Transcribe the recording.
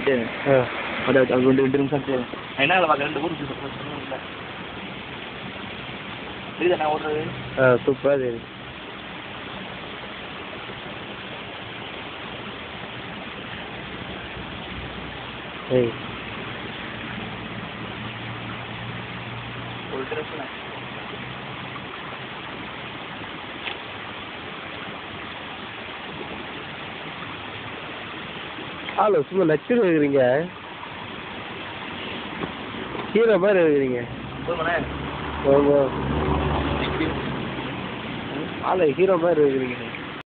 பண்ணிட்டு ஆ அது அது ரெண்டு ரெண்டு நிமிஷம் ஆச்சு நான் என்ன வேலை பார்க்க ரெண்டு ஊருக்கு இல்லை தெரியுதா நான் ஓடுறது ஆ சூப்பராக தெரியுது ஏய் ஒரு ட்ரெஸ் ஆளு சும்மா நச்சுன்னு இருக்கிறீங்க ஹீரோ மாதிரி இருக்கிறீங்க போதுமாண்ணே ஆமா ஆளு ஹீரோ மாதிரி இருக்கிறீங்க